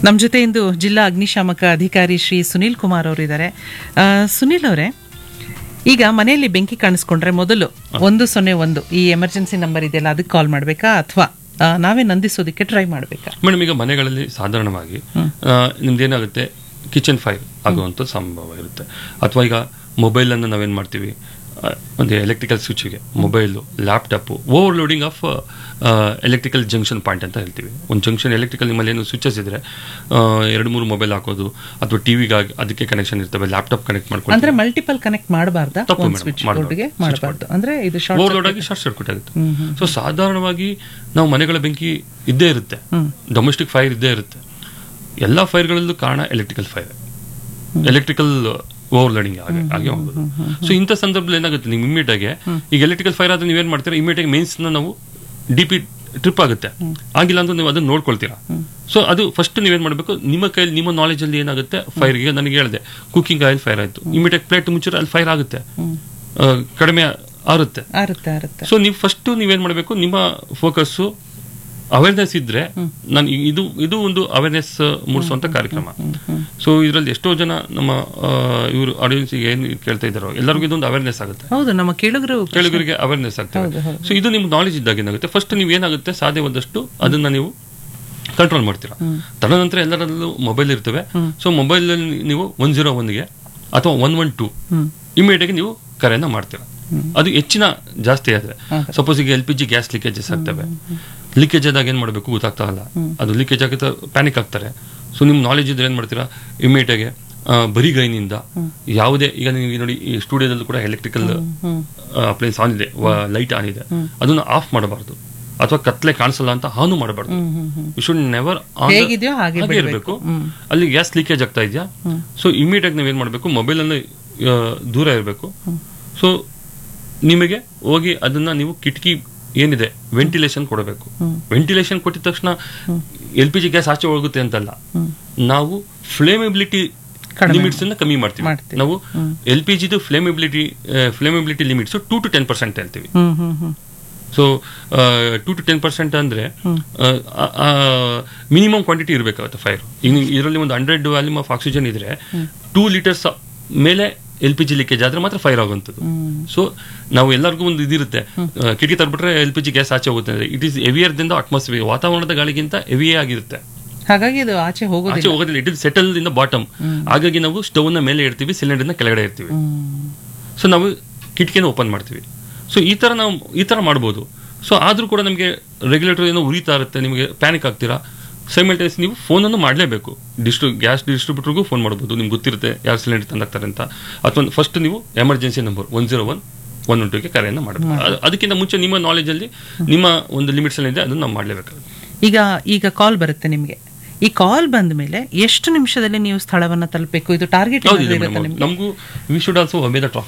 ನಮ್ಮ ಜೊತೆ ಇಂದು ಜಿಲ್ಲಾ ಅಗ್ನಿಶಾಮಕ ಅಧಿಕಾರಿ ಶ್ರೀ ಸುನೀಲ್ ಕುಮಾರ್ ಅವರು ಇದ್ದಾರೆ ಸುನೀಲ್ ಅವರೇ ಈಗ ಮನೆಯಲ್ಲಿ ಬೆಂಕಿ ಕಾಣಿಸ್ಕೊಂಡ್ರೆ ಮೊದಲು ಒಂದು ಸೊನ್ನೆ ಒಂದು ಈ ಎಮರ್ಜೆನ್ಸಿ ನಂಬರ್ ಇದೆಯಲ್ಲ ಅದಕ್ಕೆ ಕಾಲ್ ಮಾಡಬೇಕಾ ಅಥವಾ ನಾವೇ ನಂದಿಸೋದಕ್ಕೆ ಟ್ರೈ ಮಾಡಬೇಕಾ ಮೇಡಮ್ ಈಗ ಮನೆಗಳಲ್ಲಿ ಸಾಧಾರಣವಾಗಿ ನಿಮ್ದೇನಾಗುತ್ತೆ ಕಿಚನ್ ಫೈರ್ ಆಗುವಂಥ ಸಂಭವ ಇರುತ್ತೆ ಅಥವಾ ಈಗ ಮೊಬೈಲನ್ನು ನಾವೇನು ಮಾಡ್ತೀವಿ ಆ, ಒಂದು ಎಲೆಕ್ಟ್ರಿಕಲ್ ಸ್ವಿಚ್ಗೆ mobile laptop overloading of electrical junction point ಅಂತ ಹೇಳ್ತೀವಿ ಒಂದು ಜಂಕ್ಷನ್ ಎಲೆಕ್ಟ್ರಿಕಲ್ ನಿಮ್ಮಲ್ಲಿ ಏನು ಸ್ವಿಚಸ್ ಇದ್ರೆ ಆ, ಎರಡು ಮೂರು ಮೊಬೈಲ್ ಹಾಕೋದು ಅಥವಾ ಟಿವಿಗಾಗಿ ಅದಕ್ಕೆ ಕನೆಕ್ಷನ್ ಇರ್ತವೆ ಲ್ಯಾಪ್ಟಾಪ್ ಕನೆಕ್ಟ್ ಮಾಡ್ಕೊಂಡು ಅಂದ್ರೆ ಮಲ್ಟಿಪಲ್ ಕನೆಕ್ಟ್ ಮಾಡಬಾರ್ದಾ ತಪ್ಪು ಒಂದು madam, ಸ್ವಿಚ್ ಮಾಡ್ಬಾರ್ದು. ಬೋರ್ಡ್ಗೆ Switch ಮಾಡಬಾರ್ದು ಅಂದ್ರೆ ಇದು ಶಾರ್ಟ್ ಓವರ್ಲೋಡ್ ಆಗಿ ಶಾರ್ಟ್ ಸರ್ಕ್ಯೂಟ್ ಆಗುತ್ತೆ ಸೊ ಸಾಧಾರಣವಾಗಿ ನಾವು ಮನೆಗಳ ಬೆಂಕಿ ಇದ್ದೇ ಇರುತ್ತೆ ಡೊಮೆಸ್ಟಿಕ್ ಫೈರ್ ಇದ್ದೇ ಇರುತ್ತೆ ಎಲ್ಲ ಫೈರ್ಗಳಲ್ಲೂ ಕಾರಣ ಎಲೆಕ್ಟ್ರಿಕಲ್ ಫೈರ್ ಎಲೆಕ್ಟ್ರಿಕಲ್ ಓವರ್ಲೋಡಿಂಗ್ ಆಗಿ ಆಗಿ ಹೋಗೋದು ಸೊ ಇಂಥ ಸಂದರ್ಭದಲ್ಲಿ ಏನಾಗುತ್ತೆ ನೀವು ಇಮಿಡಿಯೇಟ್ ಆಗಿ ಈಗ ಎಲೆಕ್ಟ್ರಿಕಲ್ ಫೈರ್ ಆದ್ರೆ ನೀವೇನ್ ಮಾಡ್ತೀರಾ ಇಮಿಡಿಯೇಟ್ ಆಗಿ ಮೇನ್ಸ್ ನಾವು ಡಿ ಪಿ ಟ್ರಿಪ್ ಆಗುತ್ತೆ ಆಗಿಲ್ಲ ಅಂದ್ರೆ ನೀವು ಅದನ್ನ ನೋಡ್ಕೊಳ್ತೀರಾ ಸೊ ಅದು ಫಸ್ಟ್ ನೀವೇನ್ ಮಾಡಬೇಕು ನಿಮ್ಮ ಕೈಯಲ್ಲಿ ನಿಮ್ಮ ನಾಲೆಜ್ ಅಲ್ಲಿ ಏನಾಗುತ್ತೆ ಫೈರ್ಗೆ ನನಗೆ ಹೇಳಿದೆ ಕುಕಿಂಗ್ ಆಯಿಲ್ ಫೈರ್ ಆಯ್ತು ಇಮಿಡಿಯೇಟ್ ಪ್ಲೇಟ್ ಮುಚ್ಚಿದ್ರೆ ಅಲ್ಲಿ ಫೈರ್ ಆಗುತ್ತೆ ಆ, ಕಡಿಮೆ ಆರುತ್ತೆ ಆರುತ್ತೆ ಆರುತ್ತೆ ಸೊ ನೀವು ಫಸ್ಟ್ ನೀವೇನ್ ಮಾಡಬೇಕು ನಿಮ್ಮ ಫೋಕಸ್ಸು ಅವೇರ್ನೆಸ್ ಇದ್ರೆ ನಾನು ಇದು ಇದು ಒಂದು ಅವೇರ್ನೆಸ್ ಮೂಡಿಸುವಂತ ಕಾರ್ಯಕ್ರಮ ಸೊ ಇದರಲ್ಲಿ ಎಷ್ಟೋ ಜನ ನಮ್ಮ ಇವರು ಆಡಿಯನ್ಸ್ ಏನು ಕೇಳ್ತಾ ಇದ್ದಾರೋ ಎಲ್ಲರಿಗೂ ಇದೊಂದು ಅವೇರ್ನೆಸ್ ಆಗುತ್ತೆ ಹೌದು ನಮ್ಮ ಕೇಳುಗರು ಕೇಳುಗರಿಗೆ ಅವೇರ್ನೆಸ್ ಆಗ್ತದೆ ಸೊ ಇದು ನಿಮ್ಗೆ ನಾಲೆಜ್ ಇದ್ದಾಗ ಏನಾಗುತ್ತೆ ಫಸ್ಟ್ ನೀವು ಏನಾಗುತ್ತೆ ಸಾಧ್ಯವಾದಷ್ಟು ಅದನ್ನ ನೀವು ಕಂಟ್ರೋಲ್ ಮಾಡ್ತೀರಾ ತದನಂತರ ಎಲ್ಲರಲ್ಲೂ ಮೊಬೈಲ್ ಇರ್ತವೆ ಸೊ ಮೊಬೈಲ್ ನೀವು ಒನ್ ಜೀರೋ ಒನ್ಗೆ ಅಥವಾ ಒನ್ ಒನ್ ಟೂ ಇಮಿಡಿಯೇಟ್ ಆಗಿ ನೀವು ಕರೆಯನ್ನ ಮಾಡ್ತೀರಾ ಅದು ಹೆಚ್ಚಿನ ಜಾಸ್ತಿ ಆದ್ರೆ ಸಪೋಸ್ ಈಗ L P G gas leakages ಆಗ್ತವೆ ಲೀಕೇಜ್ ಆದಾಗ ಏನ್ ಮಾಡಬೇಕು ಗೊತ್ತಾಗ್ತಾ ಇಲ್ಲ ಅದು ಲೀಕೇಜ್ ಆಗುತ್ತೆ ಪ್ಯಾನಿಕ್ ಆಗ್ತಾರೆ ಸೊ ನಿಮ್ ನಾಲೆಜ್ ಇದ್ರೆ ಏನ್ ಮಾಡ್ತೀರಾ ಇಮಿಡಿಯೇಟ್ ಆಗಿ ಆ, ಬರಿಗೈನಿಂದ ಯಾವುದೇ ಈಗ ನೀವು ನೋಡಿ ಈ ಸ್ಟುಡಿಯೋದಲ್ಲೂ ಕೂಡ ಎಲೆಕ್ಟ್ರಿಕಲ್ ಅಪ್ಲೈನ್ಸ್ ಆನ್ ಇದೆ ಲೈಟ್ ಆನ್ ಇದೆ ಅದನ್ನ ಆಫ್ ಮಾಡಬಾರ್ದು ಅಥವಾ ಕತ್ಲೆ ಕಾಣಿಸಲ್ಲ ಅಂತ ಆನು ಮಾಡಬಾರ್ದು ಯು ಶುಡ್ ನೆವರ್ ಹೇಗಿದೆಯೋ ಹಾಗೆ ಇರಬೇಕು ಅಲ್ಲಿ ಗ್ಯಾಸ್ ಲೀಕೇಜ್ ಆಗ್ತಾ ಇದೆಯಾ ಸೊ ಇಮಿಡಿಯೇಟ್ ಆಗಿ ನೀವೇನ್ ಮಾಡಬೇಕು ಮೊಬೈಲ್ ಅನ್ನು ಆ, ದೂರ ಇರಬೇಕು ಸೊ ನಿಮಗೆ ಹೋಗಿ ಅದನ್ನ ನೀವು ಕಿಟಕಿ ಏನಿದೆ ವೆಂಟಿಲೇಷನ್ ಕೊಡಬೇಕು ವೆಂಟಿಲೇಷನ್ ಕೊಟ್ಟಿದ ತಕ್ಷಣ ಎಲ್ ಪಿ ಜಿ ಗ್ಯಾಸ್ ಆಚೆ ಹೋಗುತ್ತೆ ಅಂತಲ್ಲ ನಾವು ಫ್ಲೇಮೆಬಿಲಿಟಿ ಲಿಮಿಟ್ಸ್ ಅನ್ನ ಕಮ್ಮಿ ಮಾಡ್ತೀವಿ ಮಾಡ್ತೀವಿ. ನಾವು ಎಲ್ ಪಿ ಜಿದು flammability flammability limits two to ten percent ಹೇಳ್ತೀವಿ hmm hmm hmm so two to ten percent ಅಂದ್ರೆ ಮಿನಿಮಮ್ ಕ್ವಾಂಟಿಟಿ ಇರಬೇಕಾಗುತ್ತೆ ಫೈರ್ ಇನ್ನು ಇದರಲ್ಲಿ ಒಂದು ಹಂಡ್ರೆಡ್ ವ್ಯಾಲ್ಯೂಮ್ ಆಫ್ ಆಕ್ಸಿಜನ್ ಇದ್ರೆ ಟೂ ಲೀಟರ್ಸ್ ಮೇಲೆ ಎಲ್ ಪಿ ಜಿ ಲೀಕೇಜ್ ಆದ್ರೆ ಮಾತ್ರ ಫೈರ್ ಆಗುವಂಥದ್ದು ಸೊ ನಾವು ಎಲ್ಲರಿಗೂ ಒಂದು ಇದಿರುತ್ತೆ ಆ, ಕಿಟಕಿ ತರ್ಬಿಟ್ರೆ ಎಲ್ ಪಿ ಜಿ ಗ್ಯಾಸ್ ಆಚೆ ಹೋಗುತ್ತೆ ಅಂದ್ರೆ ಇಟ್ ಈಸ್ ಎವಿಯರ್ ದಿಂದ ಅಟ್ಮಾಸ್ಫಿಯರ್ ವಾತಾವರಣದ ಗಾಳಿಗಿಂತ ಹೆವಿಯೇ ಆಗಿರುತ್ತೆ ಹಾಗಾಗಿ ಇದು ಆಚೆ ಹೋಗೋದಿಲ್ಲ ಆಚೆ ಹೋಗೋದಿಲ್ಲ it is settle in the bottom ಹಾಗಾಗಿ ನಾವು ಸ್ಟವ್ ನ ಮೇಲೆ ಇಡ್ತೀವಿ ಸಿಲಿಂಡರ್ ನ ಕೆಳಗಡೆ ಇರ್ತೀವಿ ಸೊ ನಾವು ಕಿಟಕಿನ ಓಪನ್ ಮಾಡ್ತೀವಿ ಸೊ ಈ ತರ ನಾವು ಈ ತರ ಮಾಡ್ಬೋದು ಸೊ ಆದ್ರೂ ಕೂಡ ನಮಗೆ ರೆಗ್ಯುಲೇಟರ್ ಏನೋ ಉರಿತಾ ಇರುತ್ತೆ ನಿಮಗೆ ಪ್ಯಾನಿಕ್ ಆಗ್ತೀರಾ ಸೈಮಲ್ಟೇನಿಯಸ್ ನೀವು ಫೋನನ್ನು ಮಾಡಲೇಬೇಕು ಡಿಸ್ಟ್ರಿ ಗ್ಯಾಸ್ ಡಿಸ್ಟ್ರಿಬ್ಯೂಟರ್ಗೂ ಫೋನ್ ಮಾಡ್ಬೋದು ನಿಮ್ಗೆ ಗೊತ್ತಿರುತ್ತೆ ಯಾರು ಸಿಲಿಂಡರ್ ತಂದಾಗ್ತಾರೆ ಅಂತ ಅಥವಾ ಫಸ್ಟ್ ನೀವು emergency number one zero one one one ಟೂಗೆ ಕರೆಯನ್ನು ಮಾಡಬೇಕು ಅದು- ಅದಕ್ಕಿಂತ ಮುಂಚೆ ನಿಮ್ಮ ನಾಲೆಜಲ್ಲಿ ನಿಮ್ಮ ಒಂದು ಲಿಮಿಟ್ಸ್ ಇದೆ ಅದನ್ನು ನಾವು ಮಾಡಲೇಬೇಕಾಗುತ್ತೆ ಈಗ ಈಗ ಕಾಲ್ ಬರುತ್ತೆ ನಿಮ್ಗೆ ಈ ಕಾಲ್ ಬಂದ ಮೇಲೆ ಎಷ್ಟು ನಿಮಿಷದಲ್ಲಿ ನೀವು ಸ್ಥಳವನ್ನ ತಲುಪಬೇಕು ಇದು ಟಾರ್ಗೆಟ್ ಹೌದಿದೆ ಇರುತ್ತೆ ನಿಮ್ಗೆ ನಮಗೂ we should also obey the